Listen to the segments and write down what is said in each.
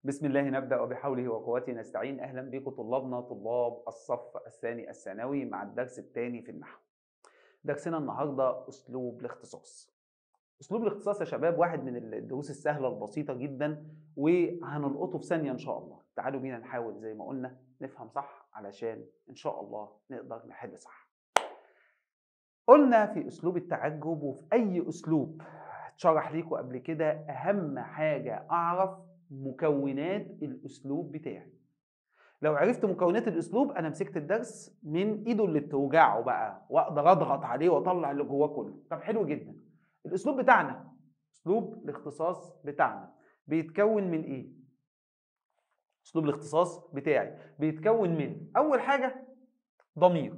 بسم الله نبدأ وبحوله وقوته نستعين أهلا بكم طلابنا طلاب الصف الثاني الثانوي مع الدرس الثاني في النحو درسنا النهاردة أسلوب الاختصاص أسلوب الاختصاص يا شباب واحد من الدروس السهلة البسيطة جدا وهنلقطه في ثانية إن شاء الله تعالوا بينا نحاول زي ما قلنا نفهم صح علشان إن شاء الله نقدر نحل صح قلنا في أسلوب التعجب وفي أي أسلوب اتشرح ليكم قبل كده أهم حاجة أعرف مكونات الاسلوب بتاعي لو عرفت مكونات الاسلوب انا مسكت الدرس من ايده اللي بتوجعه بقى واقدر اضغط عليه واطلع اللي جواه كله طب حلو جدا الاسلوب بتاعنا اسلوب الاختصاص بتاعنا بيتكون من ايه اسلوب الاختصاص بتاعي بيتكون من اول حاجه ضمير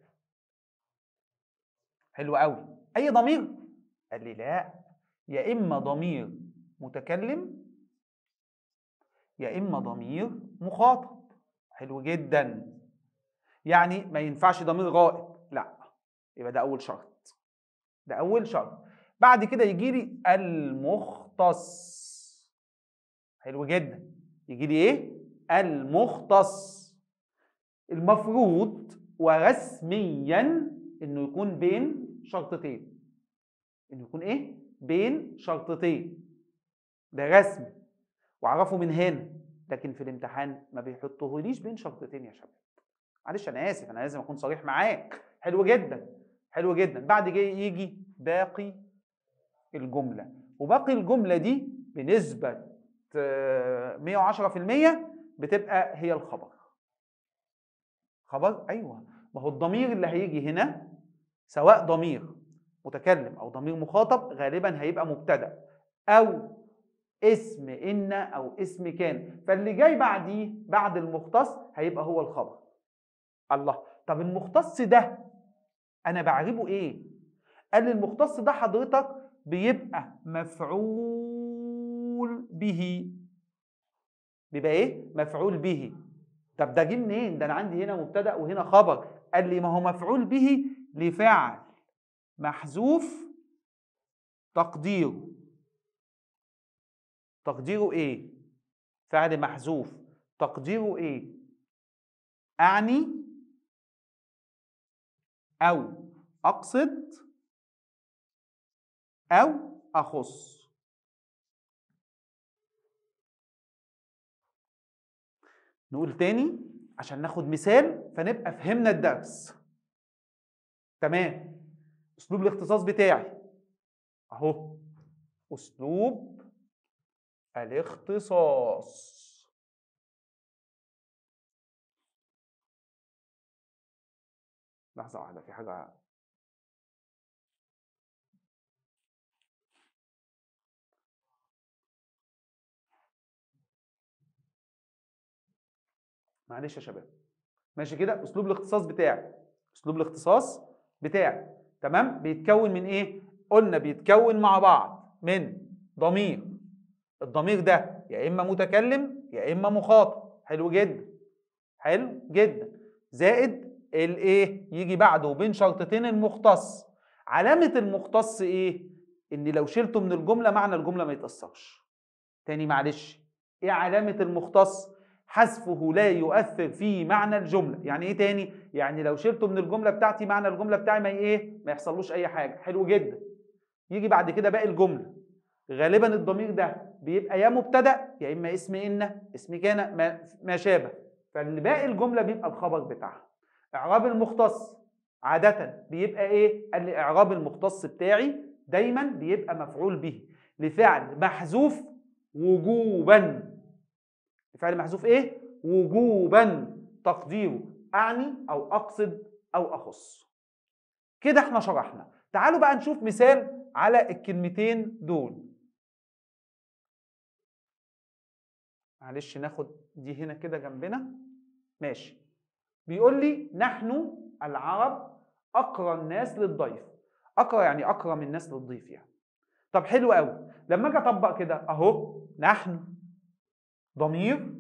حلو قوي اي ضمير قال لي لا يا اما ضمير متكلم يا اما ضمير مخاطب حلو جدا يعني ما ينفعش ضمير غائب لا يبقى ده اول شرط ده اول شرط بعد كده يجي لي المختص حلو جدا يجي لي ايه المختص المفروض ورسميا انه يكون بين شرطتين انه يكون ايه بين شرطتين ده رسمي واعرفه من هنا لكن في الامتحان ما بيحطهوليش بين شرطتين يا شباب معلش انا اسف انا لازم اكون صريح معاك حلو جدا حلو جدا بعد كده يجي باقي الجمله وباقي الجمله دي بنسبه 110% بتبقى هي الخبر خبر ايوه ما هو الضمير اللي هيجي هنا سواء ضمير متكلم او ضمير مخاطب غالبا هيبقى مبتدا او اسم ان او اسم كان فاللي جاي بعديه بعد المختص هيبقى هو الخبر الله طب المختص ده انا بعربه ايه قال لي المختص ده حضرتك بيبقى مفعول به بيبقى ايه مفعول به طب ده جه منين ده انا عندي هنا مبتدا وهنا خبر قال لي ما هو مفعول به لفعل محذوف تقديره تقديره ايه فعل محذوف تقديره ايه اعني او اقصد او اخص نقول تاني عشان ناخد مثال فنبقى فهمنا الدرس تمام اسلوب الاختصاص بتاعي اهو اسلوب الاختصاص لحظة واحدة في حاجة معلش يا شباب ماشي كده اسلوب الاختصاص بتاعي اسلوب الاختصاص بتاعي تمام بيتكون من ايه قلنا بيتكون مع بعض من ضمير الضمير ده يا اما متكلم يا اما مخاطب حلو جدا حلو جدا زائد الايه يجي بعده بين شرطتين المختص علامه المختص ايه ان لو شلته من الجمله معنى الجمله ما يتاثرش تاني معلش ايه علامه المختص حذفه لا يؤثر في معنى الجمله يعني ايه تاني يعني لو شلته من الجمله بتاعتي معنى الجمله بتاعي ما ايه ما يحصلوش اي حاجه حلو جدا يجي بعد كده باقي الجمله غالبا الضمير ده بيبقى يا مبتدا يا اما اسم ان اسم كان ما, ما شابه فاللي باقي الجمله بيبقى الخبر بتاعها اعراب المختص عاده بيبقى ايه قال لي اعراب المختص بتاعي دايما بيبقى مفعول به لفعل محذوف وجوبا لفعل محذوف ايه وجوبا تقديره اعني او اقصد او اخص كده احنا شرحنا تعالوا بقى نشوف مثال على الكلمتين دول معلش ناخد دي هنا كده جنبنا ماشي بيقول لي نحن العرب اقرى الناس للضيف اقرى يعني اكرم الناس للضيف يعني طب حلو قوي لما اجي اطبق كده اهو نحن ضمير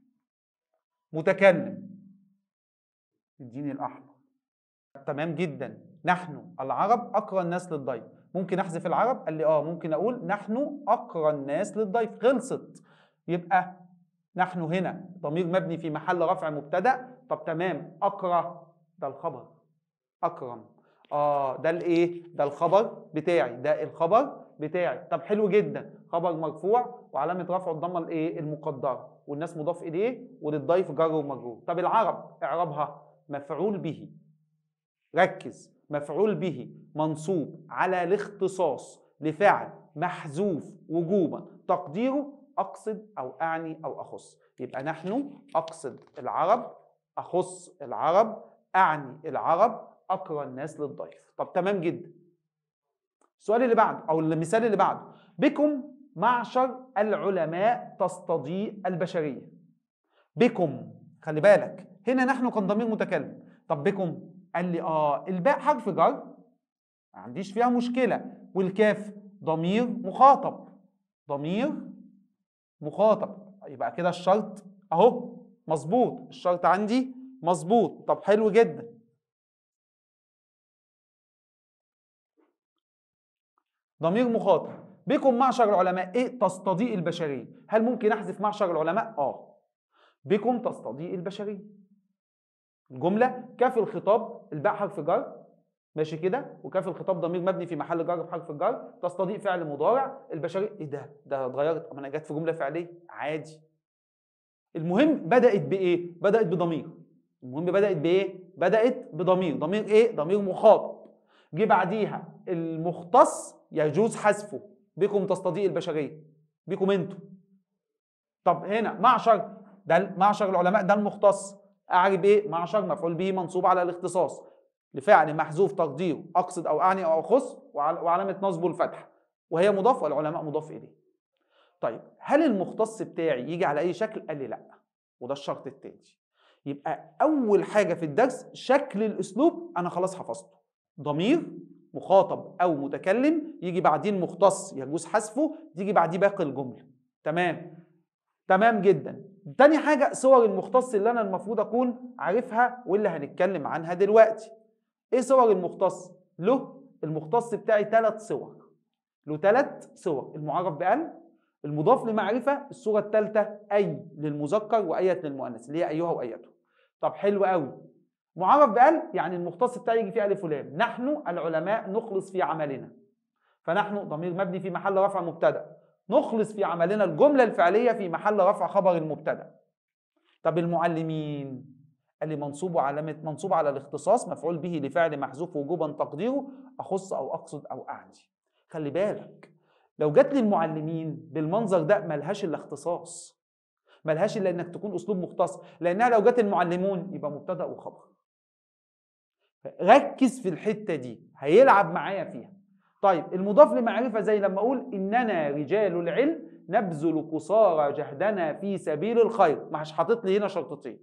متكلم اديني الاحمر تمام جدا نحن العرب اقرى الناس للضيف ممكن احذف العرب قال لي اه ممكن اقول نحن اقرى الناس للضيف خلصت يبقى نحن هنا ضمير مبني في محل رفع مبتدا طب تمام اقرا ده الخبر اكرم اه ده الايه ده الخبر بتاعي ده الخبر بتاعي طب حلو جدا خبر مرفوع وعلامه رفعه الضمه الايه المقدره والناس مضاف اليه وللضيف جر ومجرور طب العرب اعرابها مفعول به ركز مفعول به منصوب على الاختصاص لفعل محذوف وجوبا تقديره اقصد او اعني او اخص يبقى نحن اقصد العرب اخص العرب اعني العرب اقرا الناس للضيف طب تمام جدا السؤال اللي بعده او المثال اللي بعده بكم معشر العلماء تستضيء البشريه بكم خلي بالك هنا نحن كان ضمير متكلم طب بكم قال لي اه الباء حرف جر ما عنديش فيها مشكله والكاف ضمير مخاطب ضمير مخاطب يبقى كده الشرط اهو مظبوط الشرط عندي مظبوط طب حلو جدا ضمير مخاطب بكم معشر العلماء ايه تستضيء البشريه هل ممكن احذف معشر العلماء اه بكم تستضيء البشريه الجمله كاف الخطاب الباء حرف جر ماشي كده وكاف الخطاب ضمير مبني في محل جر بحرف الجر تستضيء فعل مضارع البشريه ايه ده ده اتغيرت اما انا جت في جمله فعليه عادي المهم بدات بايه بدات بضمير المهم بدات بايه بدات بضمير ضمير ايه ضمير مخاطب جه بعديها المختص يجوز حذفه بكم تستضيء البشريه بكم انتوا طب هنا معشر ده معشر العلماء ده المختص اعرب ايه معشر مفعول به منصوب على الاختصاص لفعل محذوف تقديره اقصد او اعني او اخص وعلامه نصبه الفتح وهي مضاف والعلماء مضاف اليه طيب هل المختص بتاعي يجي على اي شكل قال لي لا وده الشرط التاني يبقى اول حاجه في الدرس شكل الاسلوب انا خلاص حفظته ضمير مخاطب او متكلم يجي بعدين مختص يجوز حذفه تيجي بعديه باقي الجمله تمام تمام جدا تاني حاجه صور المختص اللي انا المفروض اكون عارفها واللي هنتكلم عنها دلوقتي ايه صور المختص له المختص بتاعي ثلاث صور له ثلاث صور المعرف بأل المضاف لمعرفة الصورة الثالثة أي للمذكر وأية للمؤنث اللي هي أيها وأيته طب حلو قوي معرف بأل يعني المختص بتاعي يجي فيه ألف ولام نحن العلماء نخلص في عملنا فنحن ضمير مبني في محل رفع مبتدأ نخلص في عملنا الجملة الفعلية في محل رفع خبر المبتدأ طب المعلمين قال لي منصوب علامة منصوب على الاختصاص مفعول به لفعل محذوف وجوبا تقديره أخص أو أقصد أو أعني خلي بالك لو جات لي المعلمين بالمنظر ده ملهاش الا اختصاص ملهاش الا انك تكون اسلوب مختص لانها لو جت المعلمون يبقى مبتدا وخبر ركز في الحته دي هيلعب معايا فيها طيب المضاف لمعرفه زي لما اقول اننا رجال العلم نبذل قصارى جهدنا في سبيل الخير مش حاطط لي هنا شرطتين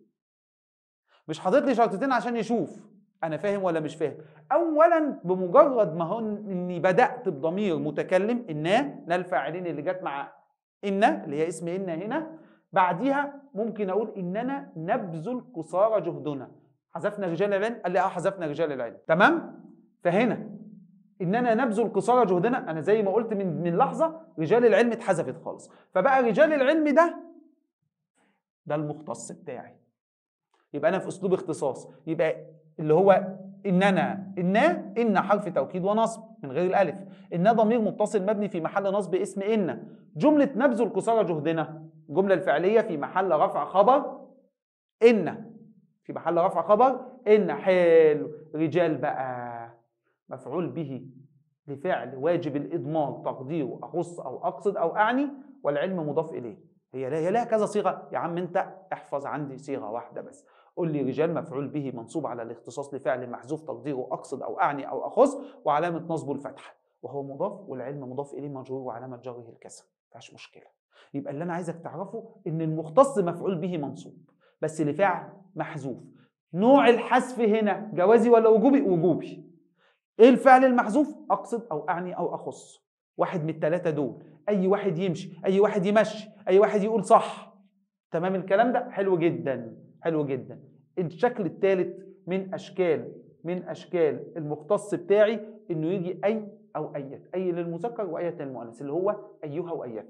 مش حاطط لي شرطتين عشان يشوف انا فاهم ولا مش فاهم اولا بمجرد ما هو اني بدات بضمير متكلم انا لا الفاعلين اللي جت مع ان اللي هي اسم ان هنا بعديها ممكن اقول اننا نبذل قصارى جهدنا حذفنا رجال العلم قال لي اه حذفنا رجال العلم تمام فهنا اننا نبذل قصارى جهدنا انا زي ما قلت من من لحظه رجال العلم اتحذفت خالص فبقى رجال العلم ده ده المختص بتاعي يبقى انا في اسلوب اختصاص يبقى اللي هو اننا انا ان حرف توكيد ونصب من غير الالف ان ضمير متصل مبني في محل نصب اسم ان جمله نبذل قصارى جهدنا الجمله الفعليه في محل رفع خبر ان في محل رفع خبر ان حلو رجال بقى مفعول به لفعل واجب الاضمار تقديره اخص او اقصد او اعني والعلم مضاف اليه هي هي لها كذا صيغه يا عم انت احفظ عندي صيغه واحده بس قول لي رجال مفعول به منصوب على الاختصاص لفعل محذوف تقديره اقصد او اعني او اخص وعلامه نصبه الفتحه وهو مضاف والعلم مضاف اليه مجرور وعلامه جره الكسر ما فيهاش مشكله يبقى اللي انا عايزك تعرفه ان المختص مفعول به منصوب بس لفعل محذوف نوع الحذف هنا جوازي ولا وجوبي وجوبي ايه الفعل المحذوف اقصد او اعني او اخص واحد من الثلاثه دول اي واحد يمشي اي واحد يمشي اي واحد يقول صح تمام الكلام ده حلو جدا حلو جدا الشكل الثالث من اشكال من اشكال المختص بتاعي انه يجي اي او ايت اي للمذكر وايت للمؤنث اللي هو ايها وايتها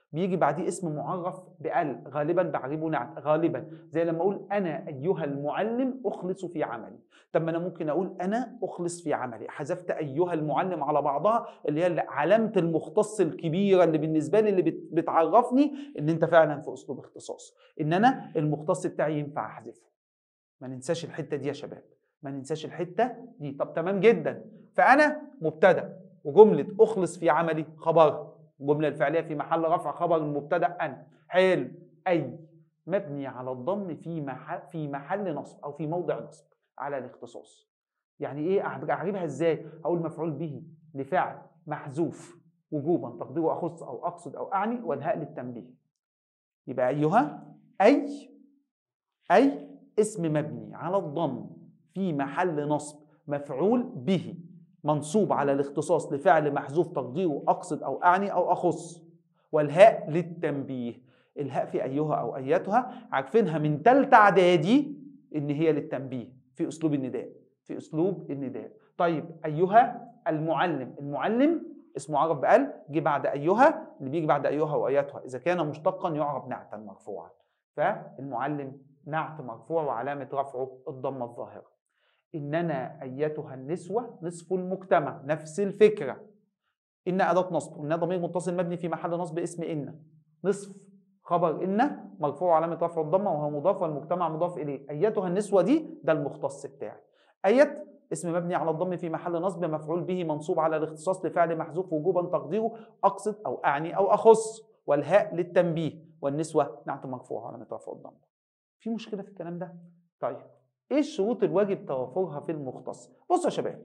بيجي بعديه اسم معرف بال غالبا بعربه نعت غالبا زي لما اقول انا ايها المعلم اخلص في عملي طب ما انا ممكن اقول انا اخلص في عملي حذفت ايها المعلم على بعضها اللي هي علامه المختص الكبيره اللي بالنسبه لي اللي بت- بتعرفني ان انت فعلا في اسلوب اختصاص ان انا المختص بتاعي ينفع احذفه ما ننساش الحته دي يا شباب ما ننساش الحته دي طب تمام جدا فانا مبتدا وجمله اخلص في عملي خبر الجمله الفعليه في محل رفع خبر المبتدا انا حلو اي مبني على الضم في محل في محل نصب او في موضع نصب على الاختصاص يعني ايه أعب- اعربها ازاي اقول مفعول به لفعل محذوف وجوبا تقديره اخص او اقصد او اعني والهاء للتنبيه يبقى ايها اي اي اسم مبني على الضم في محل نصب مفعول به منصوب على الاختصاص لفعل محذوف تقديره اقصد او اعني او اخص والهاء للتنبيه الهاء في ايها او ايتها عارفينها من تالتة اعدادي ان هي للتنبيه في اسلوب النداء في اسلوب النداء طيب ايها المعلم المعلم اسمه عرب بقال جه بعد ايها اللي بيجي بعد ايها وايتها اذا كان مشتقا يعرب نعتا مرفوعا فالمعلم نعت مرفوع وعلامه رفعه الضمه الظاهره اننا ايتها النسوه نصف المجتمع نفس الفكره ان اداه نصب ان ضمير متصل مبني في محل نصب اسم ان نصف خبر ان مرفوع علامه رفع الضمه وهو مضاف والمجتمع مضاف اليه ايتها النسوه دي ده المختص بتاعي ايت اسم مبني على الضم في محل نصب مفعول به منصوب على الاختصاص لفعل محذوف وجوبا تقديره اقصد او اعني او اخص والهاء للتنبيه والنسوه نعت مرفوع علامه رفع الضمه في مشكله في الكلام ده طيب ايه الشروط الواجب توافرها في المختص بصوا يا شباب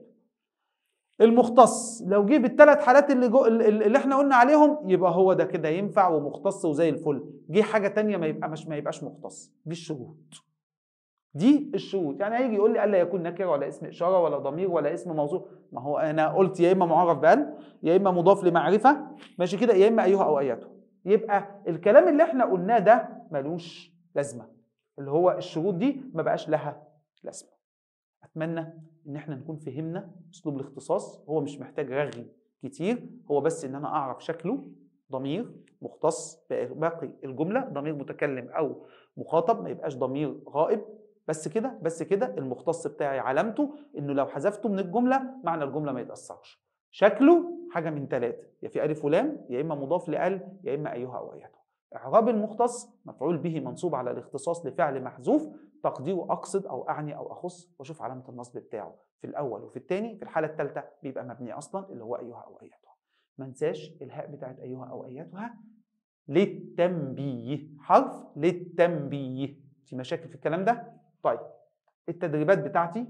المختص لو جه بالثلاث حالات اللي جو اللي احنا قلنا عليهم يبقى هو ده كده ينفع ومختص وزي الفل جه حاجه تانية ما يبقى مش ما يبقاش مختص دي الشروط دي الشروط يعني هيجي يقول لي الا يكون نكره ولا اسم اشاره ولا ضمير ولا اسم موصول ما هو انا قلت يا اما معرف بال يا اما مضاف لمعرفه ماشي كده يا اما ايها او ايته يبقى الكلام اللي احنا قلناه ده ملوش لازمه اللي هو الشروط دي ما بقاش لها لازمه اتمنى ان احنا نكون فهمنا اسلوب الاختصاص هو مش محتاج رغي كتير هو بس ان انا اعرف شكله ضمير مختص باقي الجمله ضمير متكلم او مخاطب ما يبقاش ضمير غائب بس كده بس كده المختص بتاعي علامته انه لو حذفته من الجمله معنى الجمله ما يتاثرش شكله حاجه من ثلاثه يا في الف ولام يا اما مضاف لال يا اما ايها او ايته اعراب المختص مفعول به منصوب على الاختصاص لفعل محذوف تقديره اقصد او اعني او اخص واشوف علامه النصب بتاعه في الاول وفي الثاني في الحاله الثالثه بيبقى مبني اصلا اللي هو ايها او ايتها ما انساش الهاء بتاعت ايها او ايتها للتنبيه حرف للتنبيه في مشاكل في الكلام ده طيب التدريبات بتاعتي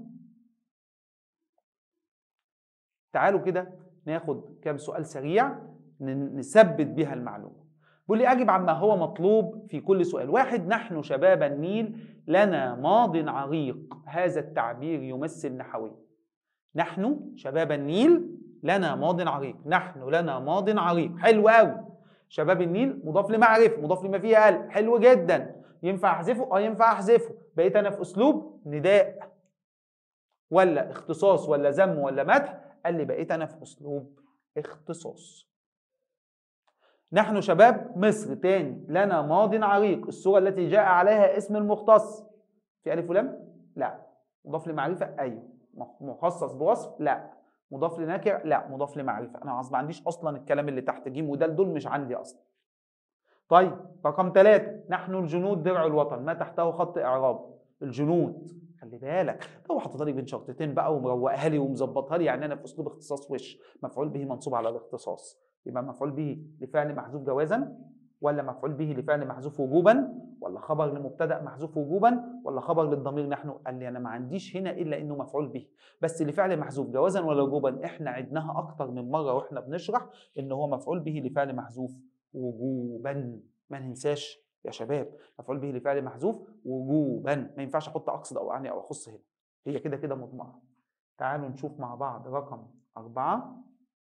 تعالوا كده ناخد كام سؤال سريع نثبت بيها المعلومه بيقول لي اجب عما هو مطلوب في كل سؤال واحد نحن شباب النيل لنا ماض عريق هذا التعبير يمثل نحوي نحن شباب النيل لنا ماض عريق نحن لنا ماض عريق حلو قوي شباب النيل مضاف لمعرفه مضاف لما فيه قال حلو جدا ينفع احذفه اه ينفع احذفه بقيت انا في اسلوب نداء ولا اختصاص ولا ذم ولا مدح قال لي بقيت انا في اسلوب اختصاص نحن شباب مصر تاني لنا ماض عريق الصورة التي جاء عليها اسم المختص في ألف ولام؟ لا مضاف لمعرفة أيوه مخصص بوصف؟ لا مضاف لنكر؟ لا مضاف لمعرفة أنا ما عنديش أصلا الكلام اللي تحت جيم ودال دول مش عندي أصلا طيب رقم ثلاثة نحن الجنود درع الوطن ما تحته خط إعراب الجنود خلي بالك هو حاططها لي بين شرطتين بقى ومروقها لي ومظبطها لي يعني انا في اسلوب اختصاص وش مفعول به منصوب على الاختصاص يبقى مفعول به لفعل محذوف جوازا ولا مفعول به لفعل محذوف وجوبا ولا خبر لمبتدا محذوف وجوبا ولا خبر للضمير نحن قال لي انا ما عنديش هنا الا انه مفعول به بس لفعل محذوف جوازا ولا وجوبا احنا عدناها اكتر من مره واحنا بنشرح ان هو مفعول به لفعل محذوف وجوبا ما ننساش يا شباب مفعول به لفعل محذوف وجوبا ما ينفعش احط اقصد او اعني او اخص هنا هي كده كده مضمره تعالوا نشوف مع بعض رقم أربعة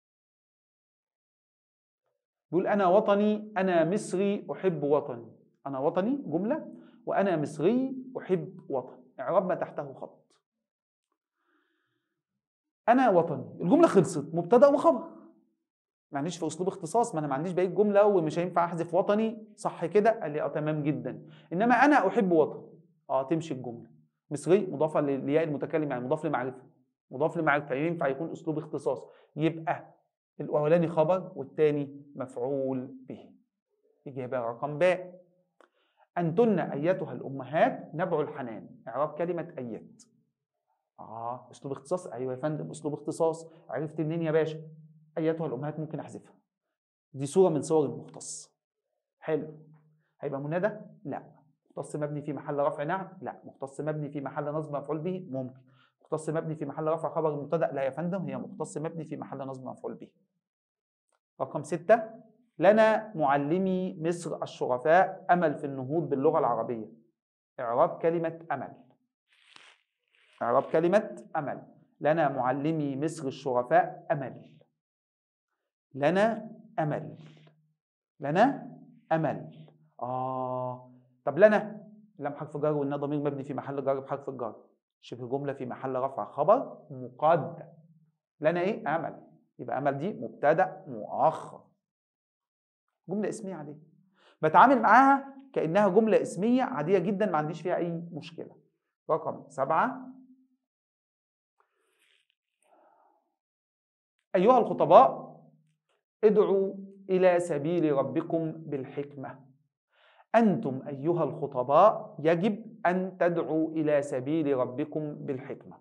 بيقول أنا وطني أنا مصري أحب وطني أنا وطني جملة وأنا مصري أحب وطني إعراب ما تحته خط أنا وطني الجملة خلصت مبتدأ وخبر ما عنديش في اسلوب اختصاص ما انا ما عنديش بقيه جمله ومش هينفع احذف وطني صح كده قال لي اه تمام جدا انما انا احب وطن اه تمشي الجمله مصري مضافه للياء المتكلم يعني مضاف لمعرفه مضاف لمعرفه ينفع يكون اسلوب اختصاص يبقى الاولاني خبر والثاني مفعول به اجابه رقم باء انتن ايتها الامهات نبع الحنان اعراب كلمه ايت اه اسلوب اختصاص ايوه يا فندم اسلوب اختصاص عرفت منين يا باشا ايتها الامهات ممكن احذفها دي صوره من صور المختص حلو هيبقى منادى لا مختص مبني في محل رفع نعم لا مختص مبني في محل نصب مفعول به ممكن مختص مبني في محل رفع خبر مبتدا لا يا فندم هي مختص مبني في محل نصب مفعول به رقم ستة لنا معلمي مصر الشرفاء أمل في النهوض باللغة العربية إعراب كلمة أمل إعراب كلمة أمل لنا معلمي مصر الشرفاء أمل لنا أمل لنا أمل آه طب لنا لم حرف جر والنا ضمير مبني في محل جر بحرف الجر شبه جملة في محل رفع خبر مقدم لنا إيه أمل يبقى أمل دي مبتدأ مؤخر جملة اسمية عادية بتعامل معاها كأنها جملة اسمية عادية جدا ما عنديش فيها أي مشكلة رقم سبعة أيها الخطباء ادعوا إلى سبيل ربكم بالحكمة أنتم أيها الخطباء يجب أن تدعوا إلى سبيل ربكم بالحكمة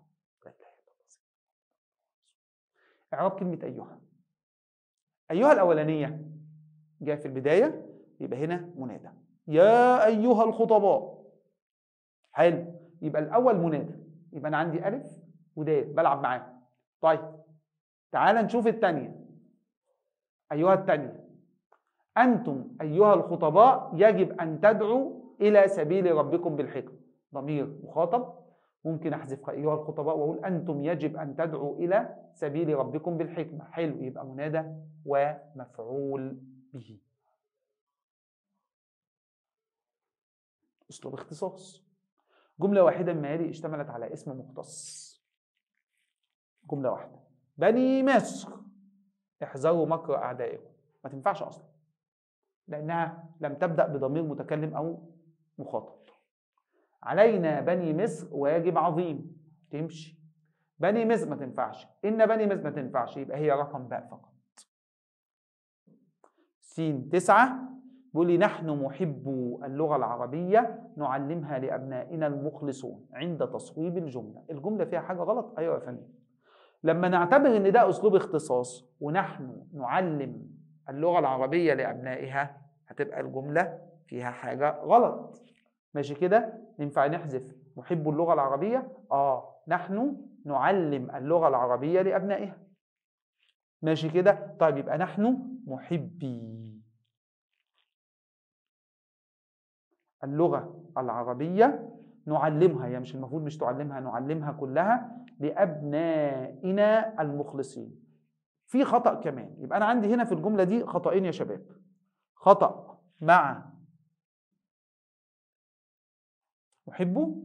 إعراب كلمة أيها أيها الأولانية جاء في البداية يبقى هنا منادى يا أيها الخطباء حلو يبقى الأول منادى يبقى أنا عندي ألف ودال بلعب معاه طيب تعال نشوف الثانية أيها الثانية أنتم أيها الخطباء يجب أن تدعوا إلى سبيل ربكم بالحكمة ضمير مخاطب ممكن أحذف أيها الخطباء وأقول أنتم يجب أن تدعوا إلى سبيل ربكم بالحكمة حلو يبقى منادى ومفعول به أسلوب اختصاص جملة واحدة مما يلي اشتملت على اسم مختص جملة واحدة بني مصر احذروا مكر أعدائكم ما تنفعش أصلا لأنها لم تبدأ بضمير متكلم أو مخاطب علينا بني مصر واجب عظيم تمشي بني مصر ما تنفعش إن بني مصر ما تنفعش يبقى هي رقم باء فقط سين تسعة بيقول لي نحن محبو اللغة العربية نعلمها لأبنائنا المخلصون عند تصويب الجملة الجملة فيها حاجة غلط أيوة يا فندم لما نعتبر ان ده اسلوب اختصاص ونحن نعلم اللغه العربيه لابنائها هتبقى الجمله فيها حاجه غلط ماشي كده ينفع نحذف محب اللغه العربيه اه نحن نعلم اللغه العربيه لابنائها ماشي كده طيب يبقى نحن محبي اللغه العربيه نعلمها هي مش المفروض مش تعلمها نعلمها كلها لأبنائنا المخلصين في خطأ كمان يبقى أنا عندي هنا في الجملة دي خطأين يا شباب خطأ مع محبه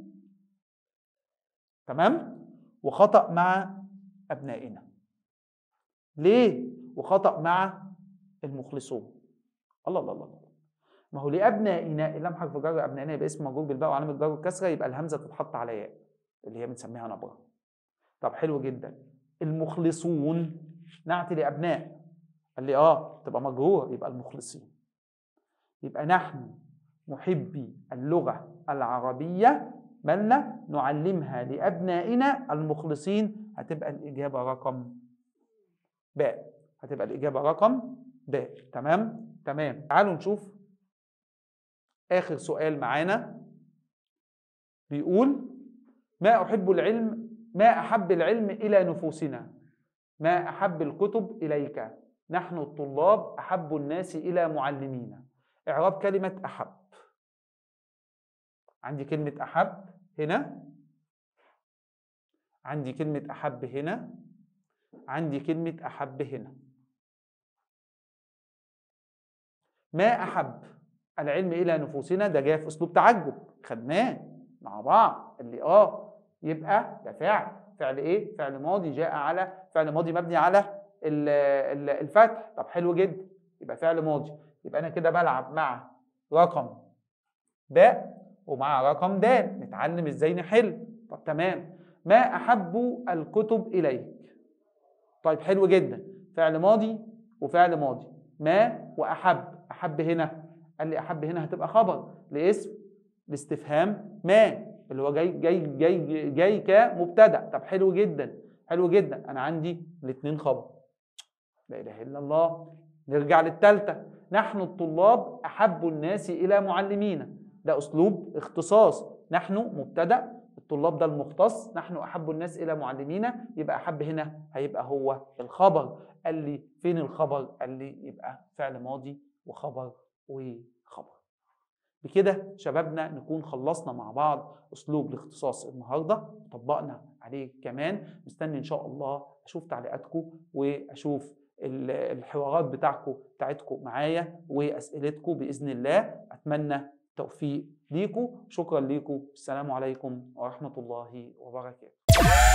تمام وخطأ مع أبنائنا ليه وخطأ مع المخلصون الله الله الله ما هو لأبنائنا اللام حرف جر أبنائنا يبقى اسم مجرور بالباء وعلامة جر الكسرة يبقى الهمزة تتحط على ياء اللي هي بنسميها نبرة طب حلو جدا المخلصون نعت لأبناء قال لي اه تبقى مجرور يبقى المخلصين يبقى نحن محبي اللغة العربية مالنا نعلمها لأبنائنا المخلصين هتبقى الإجابة رقم باء هتبقى الإجابة رقم باء تمام تمام تعالوا نشوف آخر سؤال معانا بيقول ما أحب العلم ما أحب العلم إلى نفوسنا ما أحب الكتب إليك نحن الطلاب أحب الناس إلى معلمينا إعراب كلمة أحب عندي كلمة أحب هنا عندي كلمة أحب هنا عندي كلمة أحب هنا ما أحب العلم إلى نفوسنا ده جاي في أسلوب تعجب خدناه مع بعض اللي آه يبقى ده فعل فعل إيه؟ فعل ماضي جاء على فعل ماضي مبني على ال- ال- الفتح طب حلو جدا يبقى فعل ماضي يبقى انا كده بلعب مع رقم باء ومع رقم دال نتعلم ازاي نحل طب تمام ما احب الكتب اليك طيب حلو جدا فعل ماضي وفعل ماضي ما واحب احب هنا قال لي احب هنا هتبقى خبر لاسم الاستفهام ما اللي هو جاي جاي جاي جاي كمبتدا طب حلو جدا حلو جدا انا عندي الاثنين خبر لا اله الا الله نرجع للثالثه نحن الطلاب احب الناس الى معلمينا ده اسلوب اختصاص نحن مبتدا الطلاب ده المختص نحن احب الناس الى معلمينا يبقى احب هنا هيبقى هو الخبر قال لي فين الخبر قال لي يبقى فعل ماضي وخبر وخبر بكده شبابنا نكون خلصنا مع بعض اسلوب الاختصاص النهارده وطبقنا عليه كمان مستني ان شاء الله اشوف تعليقاتكم واشوف ال- الحوارات بتاعكم بتاعتكم معايا واسئلتكم باذن الله اتمنى توفيق ليكم شكرا ليكم السلام عليكم ورحمه الله وبركاته